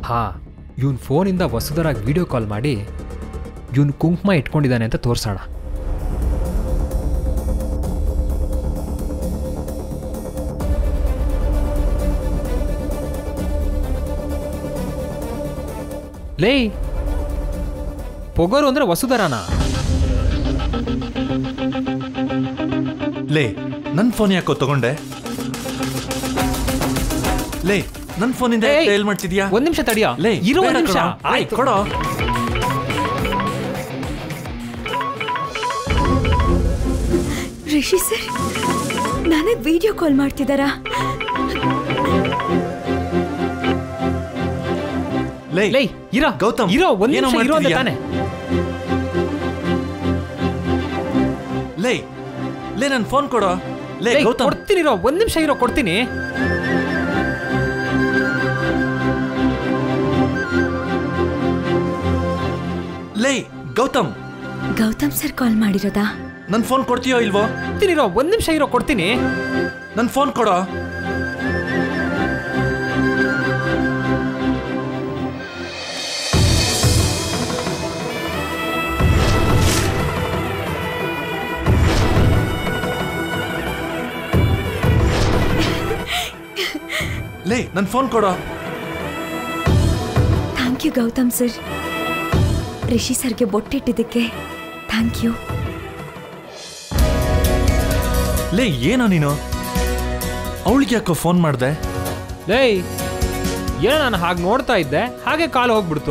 ಹಾ ಇವನ್ ಫೋನಿಂದ ವಸುಧರಾಗ್ video call ಮಾಡಿ ಇವನ್ ಕುಂಕುಮ ಇಟ್ಕೊಂಡಿದ್ದಾನೆ ಅಂತ ತೋರ್ಸೋಣ ಲೇ ಪೊಗರು ಅಂದ್ರೆ ವಸುಧರಾನಾ ಲೇ ನನ್ನ ಫೋನ್ ಯಾಕೋ ತಗೊಂಡೆ ಲೇ ನನ್ನ ಫೋನಿಂದ ಏಯ್! ಡೈಲ್ ಮಾಡ್ತಿದ್ಯಾ ಒಂದ್ ನಿಮಿಷ ತಡಿಯ ಲೇ ಇರೋ ಬೇಡ ಒಂದ್ ನಿಮಿಷ ಕಣೋ. ಲೇ, ಆಯ್ತು ಕೊಡೋ ರಿಷಿ ಸರ್ ನನಗೆ ವಿಡಿಯೋ ಕಾಲ್ ಮಾಡ್ತಿದ್ದಾರಾ ಲೇ ಲೇ ಇರ ಗೌತಮ್, ಇರೋ ಒಂದ್ ಏನೋ ನಿಮಿಷ ಇರೋ ಅಂದೆ ಮಾಡ್ತಿದ್ಯಾ? ತಾನೆ ಲೇ ಲೇ ನನ್ನ ಫೋನ್ ಕೊಡೋ ಲೇ ಲೇ, ಗೌತಮ್ ಕೊಡ್ತೀನಿ ಇರೋ ಒಂದ್ ನಿಮಿಷ ಇರೋ ಕೊಡ್ತೀನಿ ಲೇ ಗೌತಮ್ ಗೌತಮ್ ಸರ್ ಕಾಲ್ ಮಾಡಿರೋದಾ ನನ್ನ ಫೋನ್ ಕೊಡ್ತೀಯೋ ಇಲ್ವೋ ಕೊಡ್ತೀನಿ ಇರೋ ಒಂದ್ ನಿಮಿಷ ಇರೋ ಕೊಡ್ತೀನಿ ನನ್ನ ಫೋನ್ ಕೊಡೋ ಲೇ ನನ್ನ ಫೋನ್ ಕೊಡೋ thank you Gautam sir Rishi ಸರ್ಗೆ ಬೊಟ್ಟಿಟ್ಟಿದ್ದಕ್ಕೆ ಥ್ಯಾಂಕ್ ಯು ಲೇ ಏನೋ ನೀನು ಅವಳಿಗೆ ಯಾಕೋ ಫೋನ್ ಮಾಡ್ದೆ ಲೇಯ್ ಏನೋ ನಾನು ಹಾಗೆ ನೋಡ್ತಾ ಇದ್ದೆ ಹಾಗೆ ಕಾಲು ಹೋಗ್ಬಿಡ್ತು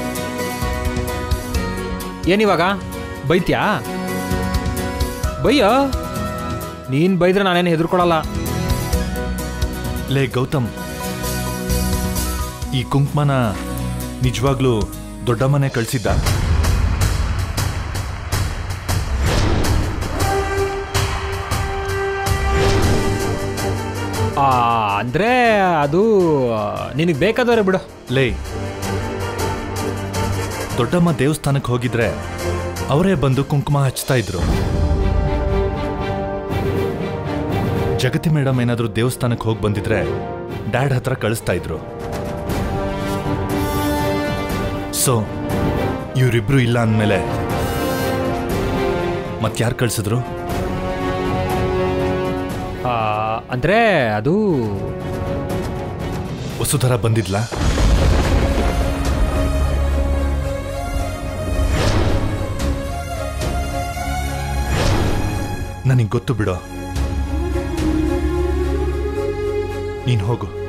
ಏನಿವಾಗ ಬೈತ್ಯಾ ಬೈಯೋ ನೀನ್ ಬೈದ್ರೆ ನಾನೇನು ಹೆದರ್ಕೊಳಲ್ಲ ಲೇ ಗೌತಮ್ ಈ ಕುಂಕುಮನ ನಿಜವಾಗ್ಲೂ ದೊಡ್ಡಮ್ಮನೆ ಕಳ್ಸಿದ್ದ ಆ, ಅಂದ್ರೆ ಅದು ನಿನಗೆ ಬೇಕಾದವ್ರೆ ಬಿಡು ಲೇ ದೊಡ್ಡಮ್ಮ ದೇವಸ್ಥಾನಕ್ಕೆ ಹೋಗಿದ್ರೆ ಅವರೇ ಬಂದು ಕುಂಕುಮ ಹಚ್ತಾ ಇದ್ರು ಜಗತಿ ಮೇಡಮ್ ಏನಾದ್ರೂ ದೇವಸ್ಥಾನಕ್ಕೆ ಹೋಗಿ ಬಂದಿದ್ರೆ ಡ್ಯಾಡ್ ಹತ್ರ ಕಳಿಸ್ತಾ ಇದ್ರು ಸೊ ಇವರಿಬ್ರು ಇಲ್ಲ ಅಂದಮೇಲೆ ಮತ್ಯಾರು ಕಳ್ಸಿದ್ರು ಆ, ಅಂದ್ರೆ ಅದು ವಸುಧರ ಬಂದಿದ್ಲಾ ನನಗೆ ಗೊತ್ತು ಬಿಡೋ ನೀನು ಹೋಗು